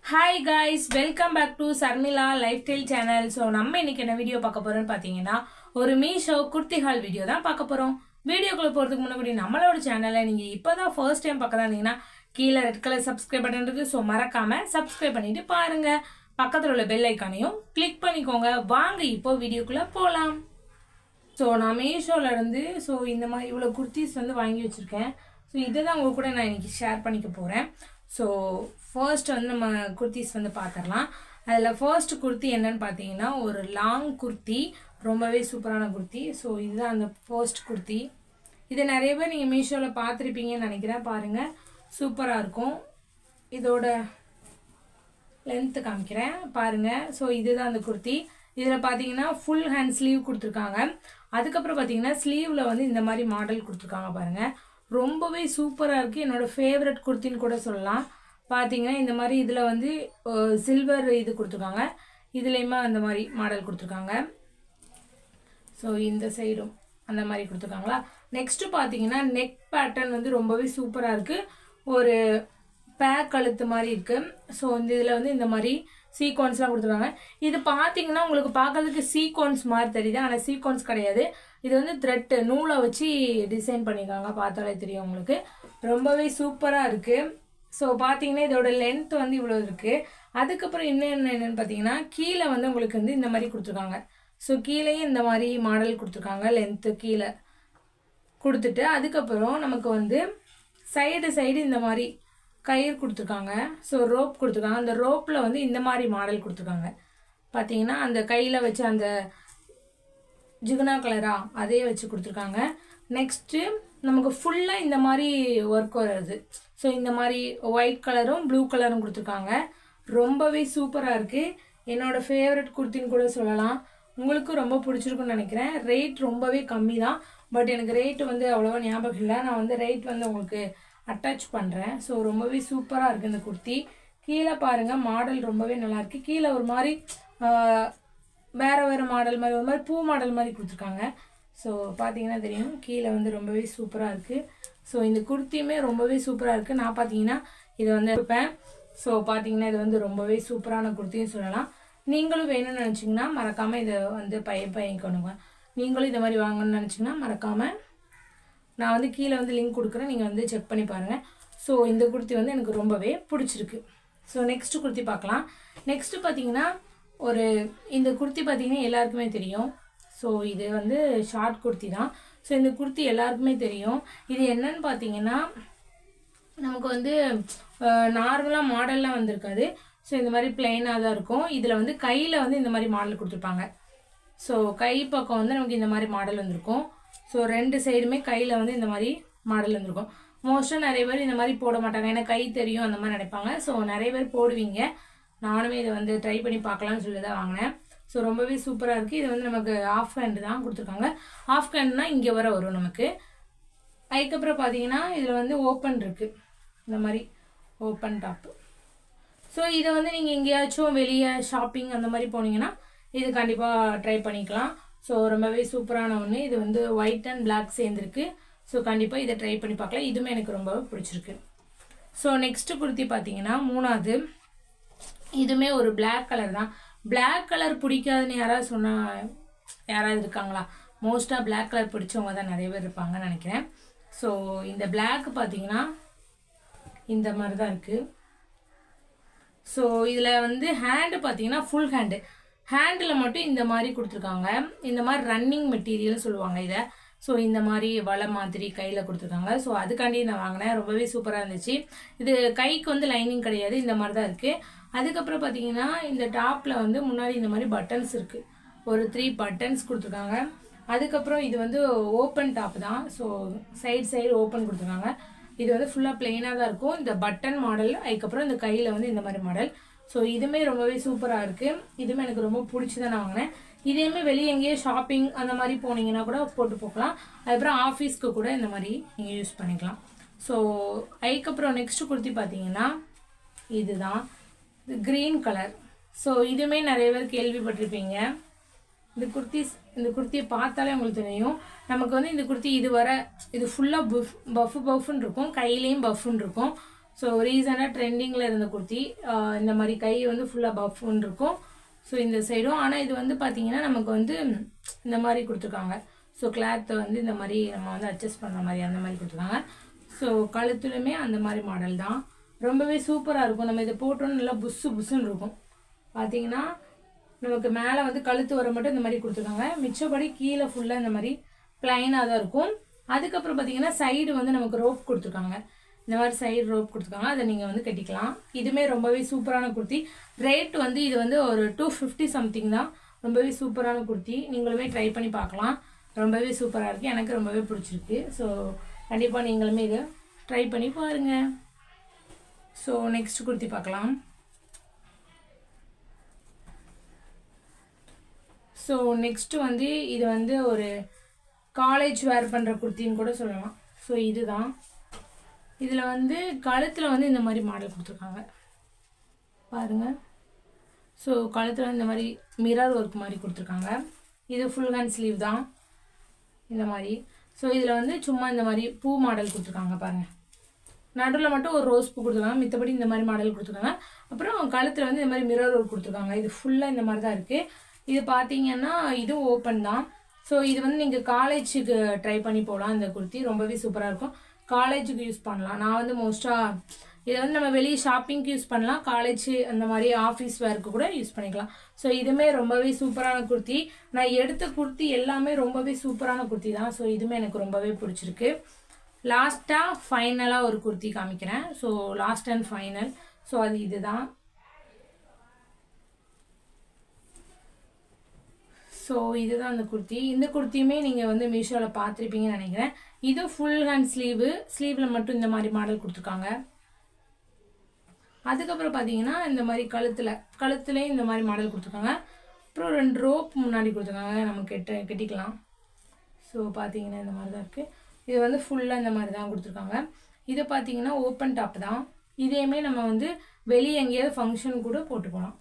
hi guys welcome back to Sharmila lifestyle channel so நம்ம இன்னைக்கு என்ன வீடியோ பார்க்க போறோம்னு பார்த்தீங்கன்னா ஒரு மீஷோ குர்த்தி ஹால் வீடியோ தான் பார்க்க போறோம் வீடியோக்குள்ள போறதுக்கு முன்னாடி நம்மளோட சேனலை நீங்க இப்போதான் ஃபர்ஸ்ட் டைம் பார்க்க இருந்தீங்கன்னா கீழே ரெட் கலர் சப்ஸ்கிரைப் பட்டன் இருக்கு ஸோ மறக்காம சப்ஸ்கிரைப் பண்ணிட்டு பாருங்க பக்கத்தில் உள்ள பெல் ஐக்கானையும் கிளிக் பண்ணிக்கோங்க வாங்க இப்போ வீடியோக்குள்ள போகலாம் ஸோ நான் மீஷோல இருந்து ஸோ இந்த மாதிரி இவ்வளோ குர்த்திஸ் வந்து வாங்கி வச்சுருக்கேன் ஸோ இதை தான் உங்க கூட நான் இன்னைக்கு ஷேர் பண்ணிக்க போகிறேன் ஸோ ஃபர்ஸ்ட் வந்து நம்ம குர்த்திஸ் வந்து பார்த்துடலாம் அதில் ஃபர்ஸ்ட் குர்த்தி என்னன்னு பார்த்தீங்கன்னா ஒரு லாங் குர்த்தி ரொம்பவே சூப்பரான குர்த்தி ஸோ இதுதான் அந்த ஃபர்ஸ்ட் குர்த்தி இது நிறைய பேர் நீங்கள் மீஷோவில் பார்த்துருப்பீங்கன்னு நினைக்கிறேன் பாருங்கள் சூப்பராக இருக்கும் இதோட லென்த்து காமிக்கிறேன் பாருங்க ஸோ இதுதான் அந்த குர்த்தி இதில் பார்த்தீங்கன்னா ஃபுல் ஹேண்ட் ஸ்லீவ் கொடுத்துருக்காங்க அதுக்கப்புறம் பார்த்தீங்கன்னா ஸ்லீவில் வந்து இந்த மாதிரி மாடல் கொடுத்துருக்காங்க பாருங்க ரொம்பவே சூப்பராக இருக்குது என்னோட ஃபேவரட் குர்த்தின்னு கூட சொல்லலாம் பார்த்தீங்கன்னா இந்த மாதிரி இதில் வந்து சில்வர் இது கொடுத்துருக்காங்க இதுலேயுமே அந்த மாதிரி மாடல் கொடுத்துருக்காங்க ஸோ இந்த சைடும் அந்த மாதிரி கொடுத்துருக்காங்களா நெக்ஸ்ட்டு பார்த்தீங்கன்னா நெக் பேட்டர்ன் வந்து ரொம்பவே சூப்பராக இருக்குது ஒரு பேக் கழுத்து மாதிரி இருக்குது ஸோ இந்த இதில் வந்து இந்த மாதிரி சீக்வன்ஸ்லாம் கொடுத்துருக்காங்க இது பார்த்தீங்கன்னா உங்களுக்கு பார்க்கறதுக்கு சீக்வன்ஸ் மாதிரி தெரியுது ஆனால் சீக்வன்ஸ் கிடையாது இது வந்து த்ரெட்டு நூலை வச்சு டிசைன் பண்ணியிருக்காங்க பார்த்தாலே தெரியும் உங்களுக்கு ரொம்பவே சூப்பராக இருக்குது ஸோ பார்த்தீங்கன்னா இதோட லென்த் வந்து இவ்வளோ இருக்குது அதுக்கப்புறம் இன்னும் என்ன என்னன்னு பார்த்தீங்கன்னா கீழே வந்து உங்களுக்கு வந்து இந்த மாதிரி கொடுத்துருக்காங்க ஸோ கீழேயும் இந்த மாதிரி மாடல் கொடுத்துருக்காங்க லென்த்து கீழே கொடுத்துட்டு அதுக்கப்புறம் நமக்கு வந்து சைடு சைடு இந்த மாதிரி கயிறு கொடுத்துருக்காங்க ஸோ ரோப் கொடுத்துருக்காங்க அந்த ரோப்பில் வந்து இந்த மாதிரி மாடல் கொடுத்துருக்காங்க பார்த்தீங்கன்னா அந்த கையில் வச்சு அந்த ஜிகுனா கலரா அதே வச்சு கொடுத்துருக்காங்க நெக்ஸ்ட்டு நமக்கு ஃபுல்லாக இந்த மாதிரி ஒர்க் வருது ஸோ இந்த மாதிரி ஒயிட் கலரும் ப்ளூ கலரும் கொடுத்துருக்காங்க ரொம்பவே சூப்பராக இருக்குது என்னோட ஃபேவரட் குர்த்தின்னு கூட சொல்லலாம் உங்களுக்கும் ரொம்ப பிடிச்சிருக்குன்னு நினைக்கிறேன் ரேட் ரொம்பவே கம்மி தான் பட் எனக்கு ரேட் வந்து அவ்வளோவா ஞாபகம் இல்லை நான் வந்து ரேட் வந்து உங்களுக்கு அட்டாச் பண்ணுறேன் ஸோ ரொம்பவே சூப்பராக இருக்குது இந்த குர்த்தி கீழே பாருங்கள் மாடல் ரொம்பவே நல்லாயிருக்கு கீழே ஒரு மாதிரி ஆஹ், வேற வேற மாடல் மாதிரி ஒரு மாதிரி பூ மாடல் மாதிரி கொடுத்துருக்காங்க ஸோ பார்த்தீங்கன்னா தெரியும் கீழே வந்து ரொம்பவே சூப்பராக இருக்குது ஸோ இந்த குர்த்தியுமே ரொம்பவே சூப்பராக இருக்குது நான் பார்த்தீங்கன்னா இதை வந்து இருப்பேன் ஸோ பார்த்தீங்கன்னா இது வந்து ரொம்பவே சூப்பரான குர்த்தின்னு சொல்லலாம் நீங்களும் வேணும்னு நினச்சிங்கன்னா மறக்காமல் இதை வந்து பைய பையக்கணுங்க நீங்களும் இந்த மாதிரி வாங்கணும்னு நினச்சிங்கன்னா மறக்காமல் நான் வந்து கீழே வந்து லிங்க் கொடுக்குறேன் நீங்கள் வந்து செக் பண்ணி பாருங்கள் ஸோ இந்த குர்த்தி வந்து எனக்கு ரொம்பவே பிடிச்சிருக்கு ஸோ நெக்ஸ்ட் குர்த்தி பார்க்கலாம் நெக்ஸ்ட்டு பார்த்தீங்கன்னா ஒரு இந்த குர்த்தி பார்த்தீங்கன்னா எல்லாருக்குமே தெரியும் ஸோ இது வந்து ஷார்ட் குர்த்தி தான் ஸோ இந்த குர்த்தி எல்லாருக்குமே தெரியும் இது என்னன்னு பார்த்தீங்கன்னா நமக்கு வந்து நார்மலாக மாடல்லாம் வந்திருக்காது ஸோ இந்த மாதிரி பிளெயினாக தான் இருக்கும் இதில் வந்து கையில் வந்து இந்த மாதிரி மாடல் கொடுத்துருப்பாங்க ஸோ கை பக்கம் வந்து நமக்கு இந்த மாதிரி மாடல் வந்திருக்கும் ஸோ ரெண்டு சைடுமே கையில் வந்து இந்த மாதிரி மாடல் வந்திருக்கும் மோஸ்ட்டாக நிறைய பேர் இந்த மாதிரி போட மாட்டாங்க ஏன்னா கை தெரியும் அந்த மாதிரி நினைப்பாங்க ஸோ நிறைய பேர் போடுவீங்க நானுமே இதை வந்து ட்ரை பண்ணி பார்க்கலாம்னு சொல்லி தான் வாங்கினேன் ஸோ ரொம்பவே சூப்பராக இருக்குது இது வந்து நமக்கு ஆஃப் ஹேண்டு தான் கொடுத்துருக்காங்க ஆஃப் ஹேண்ட்னா இங்கே வர வரும் நமக்கு அதுக்கப்புறம் பார்த்தீங்கன்னா இதில் வந்து ஓப்பன் இருக்குது இந்த மாதிரி ஓப்பன் டாப்பு ஸோ இதை வந்து நீங்கள் எங்கேயாச்சும் வெளியே ஷாப்பிங் அந்த மாதிரி போனீங்கன்னா இது கண்டிப்பாக ட்ரை பண்ணிக்கலாம் ஸோ ரொம்பவே சூப்பரான ஒன்று இது வந்து ஒயிட் அண்ட் Black சேர்ந்துருக்கு ஸோ கண்டிப்பாக இதை ட்ரை பண்ணி பார்க்கலாம் இதுவுமே எனக்கு ரொம்ப பிடிச்சிருக்கு ஸோ நெக்ஸ்ட்டு குர்த்தி பார்த்தீங்கன்னா மூணாவது இதுவுமே ஒரு Black கலர் தான் Black கலர் பிடிக்காதுன்னு யாராவது சொன்னால் யாராவது இருக்காங்களா மோஸ்ட்டாக Black கலர் பிடிச்சவங்க தான் நிறைய பேர் இருப்பாங்கன்னு நினைக்கிறேன் ஸோ இந்த Black பார்த்தீங்கன்னா இந்த மாதிரி தான் இருக்குது ஸோ இதில் வந்து ஹேண்டு பார்த்தீங்கன்னா ஃபுல் ஹேண்டு ஹேண்டில் மட்டும் இந்த மாதிரி கொடுத்துருக்காங்க இந்த மாதிரி ரன்னிங் மெட்டீரியல் சொல்லுவாங்க இதை ஸோ இந்த மாதிரி வலை மாதிரி கையில் கொடுத்துருக்காங்க ஸோ அதுக்காண்டி நான் வாங்கினேன் ரொம்பவே சூப்பராக இருந்துச்சு இது கைக்கு வந்து லைனிங் கிடையாது இந்த மாதிரி தான் இருக்குது அதுக்கப்புறம் பார்த்தீங்கன்னா இந்த டாப்பில் வந்து முன்னாடி இந்த மாதிரி பட்டன்ஸ் இருக்குது ஒரு த்ரீ பட்டன்ஸ் கொடுத்துருக்காங்க அதுக்கப்புறம் இது வந்து ஓப்பன் டாப் தான் ஸோ சைடு சைடு ஓப்பன் கொடுத்துருக்காங்க இது வந்து ஃபுல்லாக பிளெயினாக தான் இருக்கும் இந்த பட்டன் மாடல் அதுக்கப்புறம் இந்த கையில் வந்து இந்த மாதிரி மாடல் ஸோ இதுவுமே ரொம்பவே சூப்பராக இருக்குது இதுவுமே எனக்கு ரொம்ப பிடிச்சி தான் நான் வாங்கினேன் இதேமே வெளியே எங்கேயோ ஷாப்பிங் அந்த மாதிரி போனீங்கன்னா கூட போட்டு போகலாம் அதுக்கப்புறம் ஆஃபீஸ்க்கு கூட இந்த மாதிரி நீங்கள் யூஸ் பண்ணிக்கலாம் ஸோ அதுக்கப்புறம் நெக்ஸ்ட் குர்த்தி பார்த்தீங்கன்னா இதுதான் இது க்ரீன் கலர் ஸோ இதுவுமே நிறைய பேர் கேள்விப்பட்டிருப்பீங்க இந்த குர்த்திஸ் இந்த குர்த்தியை பார்த்தாலே உங்களுக்கு தெரியும் நமக்கு வந்து இந்த குர்த்தி இது வர இது ஃபுல்லாக பஃப் பஃப் பஃப்னு இருக்கும் கையிலையும் பஃப்னு இருக்கும் ஸோ ரீசனாக ட்ரெண்டிங்கில் இருந்த குர்த்தி ஆஹ் இந்த மாதிரி கை வந்து ஃபுல்லாக பஃப்னு இருக்கும் ஸோ இந்த சைடும் ஆனால் இது வந்து பார்த்தீங்கன்னா நமக்கு வந்து இந்த மாதிரி கொடுத்துருக்காங்க ஸோ கிளாத்தை வந்து இந்த மாதிரி நம்ம வந்து அட்ஜஸ்ட் பண்ணுற மாதிரி அந்த மாதிரி கொடுத்துருக்காங்க ஸோ கழுத்துலையுமே அந்த மாதிரி மாடல் தான் ரொம்பவே சூப்பராக இருக்கும் நம்ம இதை போட்டோன்னு நல்லா புஸ்ஸு புஸ்ஸுன்னு இருக்கும் பார்த்தீங்கன்னா நமக்கு மேலே வந்து கழுத்து வர மட்டும் இந்த மாதிரி கொடுத்துருக்காங்க மிச்சப்படி கீழே ஃபுல்லாக இந்த மாதிரி பிளைனாக தான் இருக்கும் அதுக்கப்புறம் பார்த்தீங்கன்னா சைடு வந்து நமக்கு ரோப் கொடுத்துருக்காங்க இந்த மாதிரி சைடு ரோப் கொடுத்துருக்காங்க அதை நீங்கள் வந்து கட்டிக்கலாம் இதுவுமே ரொம்பவே சூப்பரான குர்த்தி ரேட் வந்து இது வந்து ஒரு டூ ஃபிஃப்டி சம்திங் தான் ரொம்பவே சூப்பரான குர்த்தி நீங்களுமே ட்ரை பண்ணி பார்க்கலாம் ரொம்பவே சூப்பராக இருக்குது எனக்கு ரொம்பவே பிடிச்சிருக்கு ஸோ கண்டிப்பாக நீங்களுமே இதை ட்ரை பண்ணி பாருங்கள் ஸோ நெக்ஸ்ட் குர்த்தி பார்க்கலாம் ஸோ நெக்ஸ்ட்டு வந்து இது வந்து ஒரு காலேஜ் வேர் பண்ணுற குர்த்தின்னு கூட சொல்லலாம் ஸோ இதுதான் இதில் வந்து கழுத்தில் வந்து இந்த மாதிரி மாடல் கொடுத்துருக்காங்க பாருங்கள் ஸோ கழுத்தில் இந்த மாதிரி மிரர் ஒர்க் மாதிரி கொடுத்துருக்காங்க இது ஃபுல் ஹேண்ட் ஸ்லீவ் தான் இந்த மாதிரி ஸோ இதில் வந்து சும்மா இந்த மாதிரி பூ மாடல் கொடுத்துருக்காங்க பாருங்கள் நடுவில் மட்டும் ஒரு ரோஸ் பூ கொடுத்துருக்காங்க மித்தபடி இந்த மாதிரி மாடல் கொடுத்துருக்காங்க அப்புறம் கழுத்தில் வந்து இந்த மாதிரி மிரர் ஒர்க் கொடுத்துருக்காங்க இது ஃபுல்லாக இந்த மாதிரி தான் இருக்குது இது பார்த்தீங்கன்னா இதுவும் ஓப்பன் தான் ஸோ இது வந்து நீங்கள் காலேஜுக்கு ட்ரை பண்ணி போகலாம் இந்த குர்த்தி ரொம்பவே சூப்பராக இருக்கும் காலேஜுக்கு யூஸ் பண்ணலாம் நான் வந்து மோஸ்ட்டாக இதை வந்து நம்ம வெளியே ஷாப்பிங்க்கு யூஸ் பண்ணலாம் காலேஜ் அந்த மாதிரி ஆஃபீஸ் வேர்க்கு கூட யூஸ் பண்ணிக்கலாம் ஸோ இதுவுமே ரொம்பவே சூப்பரான குர்த்தி நான் எடுத்த குர்த்தி எல்லாமே ரொம்பவே சூப்பரான குர்த்தி தான் ஸோ இதுவுமே எனக்கு ரொம்பவே பிடிச்சிருக்கு லாஸ்ட்டாக ஃபைனலாக ஒரு குர்த்தி காமிக்கிறேன் so last and final so அது இதுதான் ஸோ இதுதான் அந்த குர்த்தி இந்த குர்த்தியுமே நீங்கள் வந்து மீஷோவில் பார்த்துருப்பீங்கன்னு நினைக்கிறேன் இது ஃபுல் ஹேண்ட் ஸ்லீவு ஸ்லீவில் மட்டும் இந்த மாதிரி மாடல் கொடுத்துருக்காங்க அதுக்கப்புறம் பார்த்தீங்கன்னா இந்த மாதிரி கழுத்தில் கழுத்துலேயும் இந்த மாதிரி மாடல் கொடுத்துருக்காங்க அப்புறம் ரெண்டு ரோப் முன்னாடி கொடுத்துருக்காங்க நம்ம கெட்ட கெட்டிக்கலாம் ஸோ பார்த்தீங்கன்னா இந்த மாதிரி தான் இருக்குது இது வந்து ஃபுல்லாக இந்த மாதிரி தான் கொடுத்துருக்காங்க இது பார்த்தீங்கன்னா ஓப்பன் டாப் தான் இதையுமே நம்ம வந்து வெளியே எங்கேயாவது ஃபங்க்ஷன் கூட போட்டு போகலாம்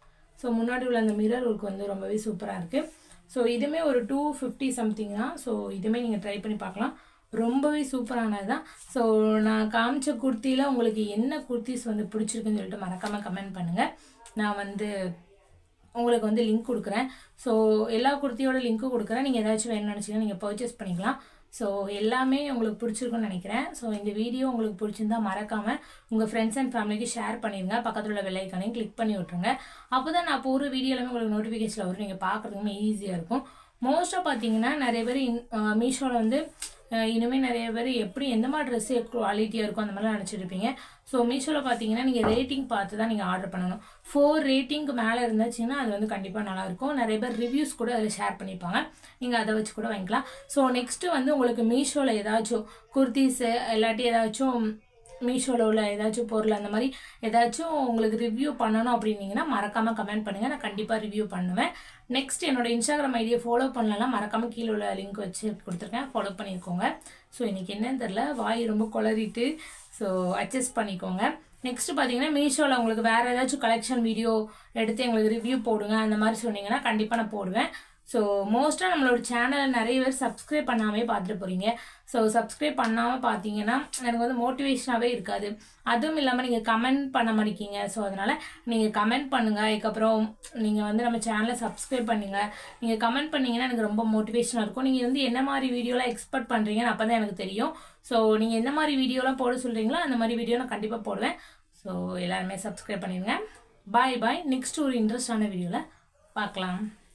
ஸோ முன்னாடி உள்ள அந்த மிரர் ஒர்க் வந்து ரொம்பவே சூப்பராக இருக்குது ஸோ இதுவுமே ஒரு டூ ஃபிஃப்டி சம்திங் தான் ஸோ இதுவுமே நீங்கள் ட்ரை பண்ணி பார்க்கலாம் ரொம்பவே சூப்பரானது தான் ஸோ நான் காமிச்ச குர்த்தியில் உங்களுக்கு என்ன குர்த்திஸ் வந்து பிடிச்சிருக்குன்னு சொல்லிட்டு மறக்காமல் கமெண்ட் பண்ணுங்கள் நான் வந்து உங்களுக்கு வந்து லிங்க் கொடுக்குறேன் ஸோ எல்லா குர்த்தியோட லிங்க்கும் கொடுக்குறேன் நீங்கள் ஏதாச்சும் வேணும்னு நினச்சிங்கன்னா நீங்கள் பர்ச்சேஸ் பண்ணிக்கலாம் ஸோ எல்லாமே உங்களுக்கு பிடிச்சிருக்குன்னு நினைக்கிறேன் ஸோ இந்த வீடியோ உங்களுக்கு பிடிச்சிருந்தா மறக்காமல் உங்கள் ஃப்ரெண்ட்ஸ் அண்ட் ஃபேமிலிக்கு ஷேர் பண்ணிடுங்க பக்கத்தில் உள்ள வெள்ளைக்கானையும் கிளிக் பண்ணி விட்ருங்க அப்போ தான் நான் போகிற வீடியோ எல்லாமே உங்களுக்கு நோட்டிஃபிகேஷன் வரும் நீங்கள் பார்க்குறதுக்குமே ஈஸியாக இருக்கும் மோஸ்ட்டாக பார்த்தீங்கன்னா நிறைய பேர் இன் மீஷோவில் வந்து அஹ் இனிமேல் நிறைய பேர் எப்படி எந்த மாதிரி ட்ரெஸ் குவாலிட்டியாக இருக்கும் அந்த மாதிரிலாம் நினச்சிட்டு இருப்பீங்க ஸோ மீஷோவில் பார்த்தீங்கன்னா நீங்கள் ரேட்டிங் பார்த்து தான் நீங்கள் ஆர்டர் பண்ணணும் ஃபோர் ரேட்டிங்க்கு மேலே இருந்துச்சுன்னா அது வந்து கண்டிப்பாக நல்லாயிருக்கும் நிறைய பேர் ரிவ்யூஸ் கூட அதில் ஷேர் பண்ணிப்பாங்க நீங்கள் அதை வச்சு கூட வாங்கிக்கலாம் ஸோ நெக்ஸ்ட்டு வந்து உங்களுக்கு மீஷோவில் ஏதாச்சும் குர்த்திஸு இல்லாட்டி ஏதாச்சும் மீஷோவில் உள்ள ஏதாச்சும் பொருள் அந்த மாதிரி ஏதாச்சும் உங்களுக்கு ரிவ்யூ பண்ணணும் அப்படின்னீங்கன்னா மறக்காமல் கமெண்ட் பண்ணுங்கள் நான் கண்டிப்பாக ரிவ்யூ பண்ணுவேன் நெக்ஸ்ட் என்னோட இன்ஸ்டாகிராம் ஐடியை ஃபாலோ பண்ணலாம் மறக்காமல் கீழே உள்ள லிங்க் வச்சு கொடுத்துருக்கேன் ஃபாலோ பண்ணியிருக்கோங்க ஸோ இன்றைக்கி என்னன்னு தெரில வாய் ரொம்ப குளறிட்டு ஸோ அட்ஜஸ்ட் பண்ணிக்கோங்க நெக்ஸ்ட் பார்த்தீங்கன்னா மீஷோவில் உங்களுக்கு வேறு ஏதாச்சும் கலெக்ஷன் வீடியோ எடுத்து எங்களுக்கு ரிவ்யூ போடுங்க அந்த மாதிரி சொன்னீங்கன்னா கண்டிப்பாக நான் போடுவேன் ஸோ மோஸ்ட்டாக நம்மளோட சேனலை நிறைய பேர் சப்ஸ்கிரைப் பண்ணாமே பார்த்துட்டு போகிறீங்க ஸோ சப்ஸ்கிரைப் பண்ணாமல் பார்த்தீங்கன்னா எனக்கு வந்து மோட்டிவேஷனாகவே இருக்காது அதுவும் இல்லாமல் நீங்கள் கமெண்ட் பண்ண மாட்டேங்க ஸோ அதனால் நீங்கள் கமெண்ட் பண்ணுங்கள் அதுக்கப்புறம் நீங்கள் வந்து நம்ம சேனலை சப்ஸ்கிரைப் பண்ணுங்க நீங்கள் கமெண்ட் பண்ணீங்கன்னா எனக்கு ரொம்ப மோட்டிவேஷனாக இருக்கும் நீங்கள் வந்து என்ன மாதிரி வீடியோலாம் எக்ஸ்பெக்ட் பண்ணுறீங்கன்னு அப்போ தான் எனக்கு தெரியும் ஸோ நீங்கள் எந்த மாதிரி வீடியோலாம் போட சொல்கிறீங்களோ அந்த மாதிரி வீடியோ நான் கண்டிப்பாக போடுவேன் ஸோ எல்லாருமே சப்ஸ்கிரைப் பண்ணிடுங்க பாய் பாய் நெக்ஸ்ட் ஒரு இன்ட்ரெஸ்டான வீடியோவில் பார்க்கலாம்